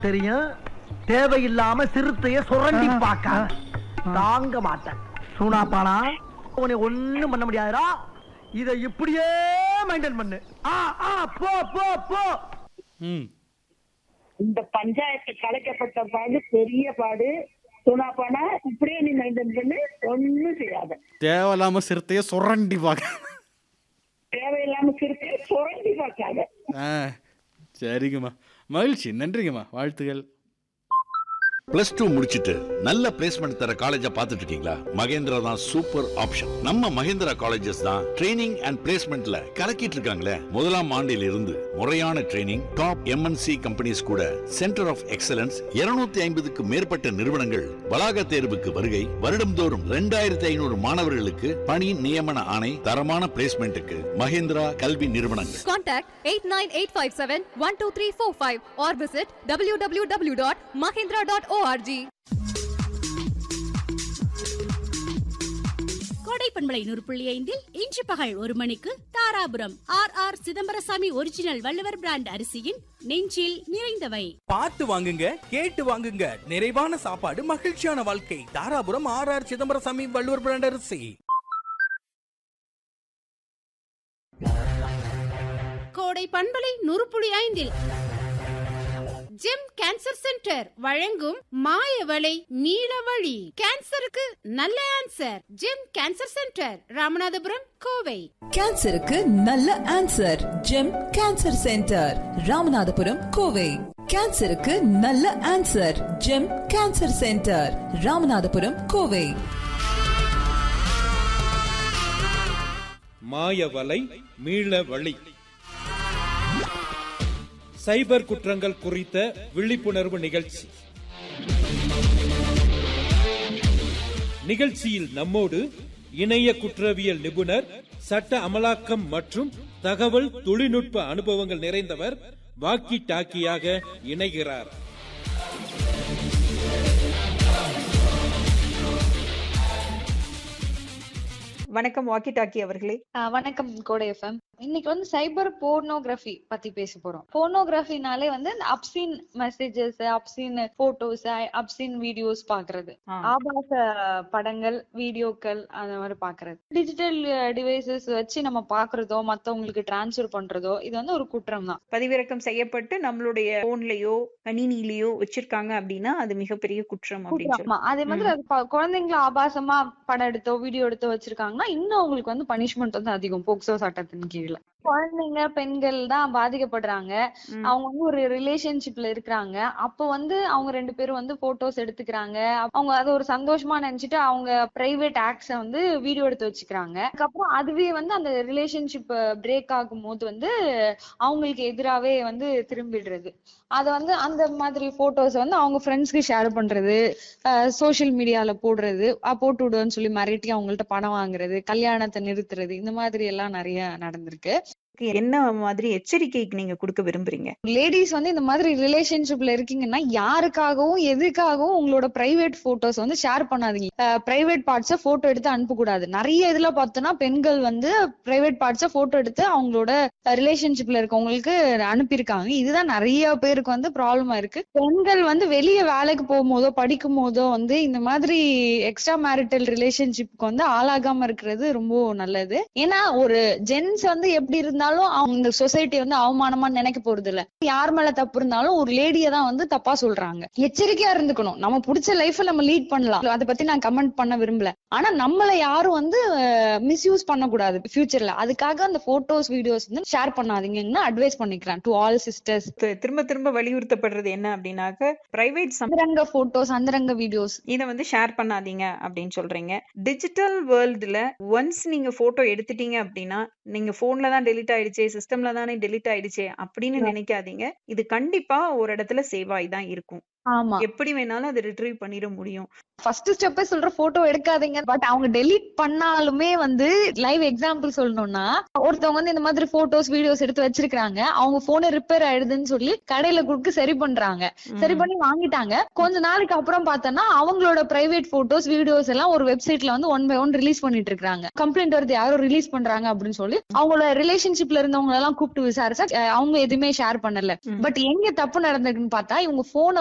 தெரியும் தேவையில்லாம சிறுத்தைய சுரண்டி பார்க்காத தாங்க மாட்டேன் சூனாப்பானா உன்னை ஒண்ணும் பண்ண முடியாதுடா இத இப்படியே மெயின்டைன் பண்ணு ஆ ஆ போ போ போ ம் இந்த பஞ்சாயத்து கலைக்கப்பட்ட பாடு பெரிய பாடு துணாப்பானா இப்படியே நீ மெயின்டைன் பண்ணி ஒண்ணும் செய்யாத தேவையில்லாம சிறுத்தையை சுரண்டி பார்க்க தேவையில்லாம சிறுத்தை சுரண்டி பார்க்காத ஆ சரிங்கம்மா மகிழ்ச்சி நன்றிங்கம்மா வாழ்த்துகள் பிளஸ் டூ முடிச்சிட்டு நல்ல பிளேஸ்மெண்ட் தர காலேஜ பாத்துட்டு இருக்கீங்களா மகேந்திரா தான் சூப்பர் ஆப்ஷன் நம்ம மகேந்திரா காலேஜஸ் தான் ட்ரைனிங் அண்ட் பிளேஸ்மெண்ட்ல கலக்கிட்டு இருக்காங்களே முதலாம் ஆண்டில் இருந்து முறையான ட்ரைனிங் டாப் எம்என்சி கம்பெனிஸ் கூட சென்டர் ஆஃப் எக்ஸலன்ஸ் 250 ஐம்பதுக்கு மேற்பட்ட நிறுவனங்கள் வளாக தேர்வுக்கு வருகை வருடம்தோறும் ரெண்டாயிரத்தி ஐநூறு மாணவர்களுக்கு பணி நியமன ஆணை தரமான பிளேஸ்மெண்ட்டுக்கு மகேந்திரா கல்வி நிறுவனங்கள் Contact 89857-12345 or visit www.mahindra.org. கோடை பண்பலை நூறு புள்ளி ஐந்தில் இன்று பகல் ஒரு மணிக்கு Dharapuram R R Chidambarasamy original Valluvar brand அரிசியின் நெஞ்சில் நிறைந்தவை பார்த்து வாங்குங்க கேட்டு வாங்குங்க நிறைவான சாப்பாடு மகிழ்ச்சியான வாழ்க்கை Dharapuram R R Chidambarasamy Valluvar brand அரிசி கோடை பண்பலை நூறு புள்ளி ஐந்தில் ஜெம் கேன்சர் சென்டர் வழங்கும் மாயவளை நீலவழி கேன்சருக்கு நல்ல answer gem cancer centre Ramanathapuram Kovai கேன்சருக்கு நல்ல answer gem cancer centre Ramanathapuram Kovai கேன்சருக்கு நல்ல answer gem cancer centre Ramanathapuram Kovai மாயவலை மீள வழி சைபர் குற்றங்கள் குறித்த விழிப்புணர்வு நிகழ்ச்சி நிகழ்ச்சியில் நம்மோடு இணைய குற்றவியல் நிபுணர் சட்ட அமலாக்கம் மற்றும் தகவல் தொழில்நுட்ப அனுபவங்கள் நிறைந்தவர் வாக்கி டாக்கியாக இணைகிறார் வணக்கம் வாக்கி டாக்கி அவர்களே வணக்கம் கோடை எஃப்எம் இன்னைக்கு வந்து சைபர் போர்னோகிராஃபி பத்தி பேச போறோம் போர்னோகிராஃபினாலே வந்து இந்த obscene messages obscene photos obscene videos பாக்குறது ஆபாச படங்கள் வீடியோக்கள் அந்த மாதிரி பாக்குறது டிஜிட்டல் டிவைசஸ் வச்சு நம்ம பாக்குறதோ மத்தவங்களுக்கு டிரான்ஸ்ஃபர் பண்றதோ இது வந்து ஒரு குற்றம் தான் பதிவிறக்கம் செய்யப்பட்டு நம்மளுடைய போன்லயோ கணினிலயோ வச்சிருக்காங்க அப்படின்னா அது மிகப்பெரிய குற்றம் அப்படின்னு ஆமா அதே மாதிரி அது ப- குழந்தைங்களை ஆபாசமா படம் எடுத்தோ வீடியோ எடுத்தோ வச்சிருக்காங்கன்னா இன்னும் அவங்களுக்கு வந்து பனிஷ்மெண்ட் வந்து அதிகம் போக்சோ சட்டத்தின் கீழ குழந்தைங்க பெண்கள் தான் பாதிக்கப்படுறாங்க அவங்க வந்து ஒரு ரிலேஷன்ஷிப்ல இருக்கிறாங்க அப்போ வந்து அவங்க ரெண்டு பேரும் வந்து போட்டோஸ் எடுத்துக்கிறாங்க அவங்க அது ஒரு சந்தோஷமா நினைச்சிட்டு அவங்க பிரைவேட் ஆக்ட்ஸ வந்து வீடியோ எடுத்து வச்சுக்கிறாங்க அதுக்கப்புறம் அதுவே வந்து அந்த ரிலேஷன்ஷிப் பிரேக் ஆகும் போது வந்து அவங்களுக்கு எதிராவே வந்து திரும்பிடுறது அத வந்து அந்த மாதிரி போட்டோஸ் வந்து அவங்க ஃப்ரெண்ட்ஸ்க்கு ஷேர் பண்றது சோஷியல் மீடியால போடுறது அஹ் போட்டு விடுன்னு சொல்லி மிரட்டி அவங்கள்ட்ட பணம் வாங்குறது கல்யாணத்தை நிறுத்துறது இந்த மாதிரி எல்லாம் நிறைய நடந்திருக்கு என்ன மாதிரி எச்சரிக்கைக்கு நீங்க கொடுக்க விரும்புறீங்க லேடிஸ் வந்து இந்த மாதிரி ரிலேஷன்ஷிப்ல இருக்கீங்கன்னா யாருக்காகவும் எதுக்காகவும் உங்களோட பிரைவேட் போட்டோஸ் வந்து ஷேர் பண்ணாதீங்க பிரைவேட் பார்ட்ஸ போட்டோ எடுத்து அனுப்ப கூடாது நிறைய இதுல பார்த்தோம்னா பெண்கள் வந்து பிரைவேட் பார்ட்ஸ போட்டோ எடுத்து அவங்களோட ரிலேஷன்ஷிப்ல இருக்கவங்களுக்கு அனுப்பியிருக்காங்க இதுதான் நிறைய பேருக்கு வந்து ப்ராப்ளமா இருக்கு பெண்கள் வந்து வெளியே வேலைக்கு போகும்போதோ படிக்கும் போதோ வந்து இந்த மாதிரி எக்ஸ்ட்ரா மேரிட்டல் ரிலேஷன்ஷிப்க்கு வந்து ஆளாகாம இருக்கிறது ரொம்ப நல்லது ஏன்னா ஒரு ஜென்ஸ் வந்து எப்படி இருந்தாலும் அவங்க இந்த சொசைட்டி வந்து அவமானமா நினைக்க போறது இல்ல யார் மேல தப்பு இருந்தாலும் ஒரு லேடிய தான் வந்து தப்பா சொல்றாங்க எச்சரிக்கையா இருந்துக்கணும் நம்ம பிடிச்ச லைஃப் நம்ம லீட் பண்ணலாம் அதை பத்தி நான் கமெண்ட் பண்ண விரும்பல ஆனா நம்மள யாரும் வந்து மிஸ்யூஸ் பண்ணக்கூடாது ஃபியூச்சர்ல அதுக்காக அந்த போட்டோஸ் வீடியோஸ் வந்து ஷேர் பண்ணாதீங்கன்னு அட்வைஸ் பண்ணிக்கிறேன் டு ஆல் சிஸ்டர்ஸ் திரும்ப திரும்ப வலியுறுத்தப்படுறது என்ன அப்படின்னாக்க பிரைவேட் அந்தரங்க போட்டோஸ் அந்தரங்க வீடியோஸ் இதை வந்து ஷேர் பண்ணாதீங்க அப்படின்னு சொல்றீங்க டிஜிட்டல் வேர்ல்டுல ஒன்ஸ் நீங்க போட்டோ எடுத்துட்டீங்க அப்படின்னா நீங்க போன்ல தான் டெலிட் ஆயிடுச்சே சிஸ்டம்ல தானே டெலிட் ஆயிடுச்சே அப்படின்னு நினைக்காதீங்க இது கண்டிப்பா ஒரு இடத்துல சேவ் ஆகி தான் இருக்கும் ஆமா எப்படி வேணாலும் அதை ரிட்ரீவ் பண்ணிட முடியும் ஃபர்ஸ்ட் ஸ்டெப்பே சொல்ற போட்டோ எடுக்காதீங்க பட் அவங்க டெலீட் பண்ணாலுமே வந்து லைவ் எக்ஸாம்பிள் சொல்லணும்னா ஒருத்தவங்க வந்து இந்த மாதிரி போட்டோஸ் வீடியோஸ் எடுத்து வச்சிருக்காங்க அவங்க போனு ரிப்பேர் ஆயிடுதுன்னு சொல்லி கடையில கொடுத்து சரி பண்றாங்க சரி பண்ணி வாங்கிட்டாங்க கொஞ்ச நாளைக்கு அப்புறம் பார்த்தோன்னா அவங்களோட பிரைவேட் போட்டோஸ் வீடியோஸ் எல்லாம் ஒரு வெப்சைட்ல வந்து ஒன் பை ஒன் ரிலீஸ் பண்ணிட்டு இருக்காங்க கம்ப்ளைண்ட் வருது யாரோ ரிலீஸ் பண்றாங்க அப்படின்னு சொல்லி அவங்களோட ரிலேஷன்ஷிப்ல இருந்தவங்க எல்லாம் கூப்பிட்டு விசாரிச்சா அஹ் அவங்க எதுவுமே ஷேர் பண்ணல பட் எங்க தப்பு நடந்திருக்குன்னு பார்த்தா இவங்க போனை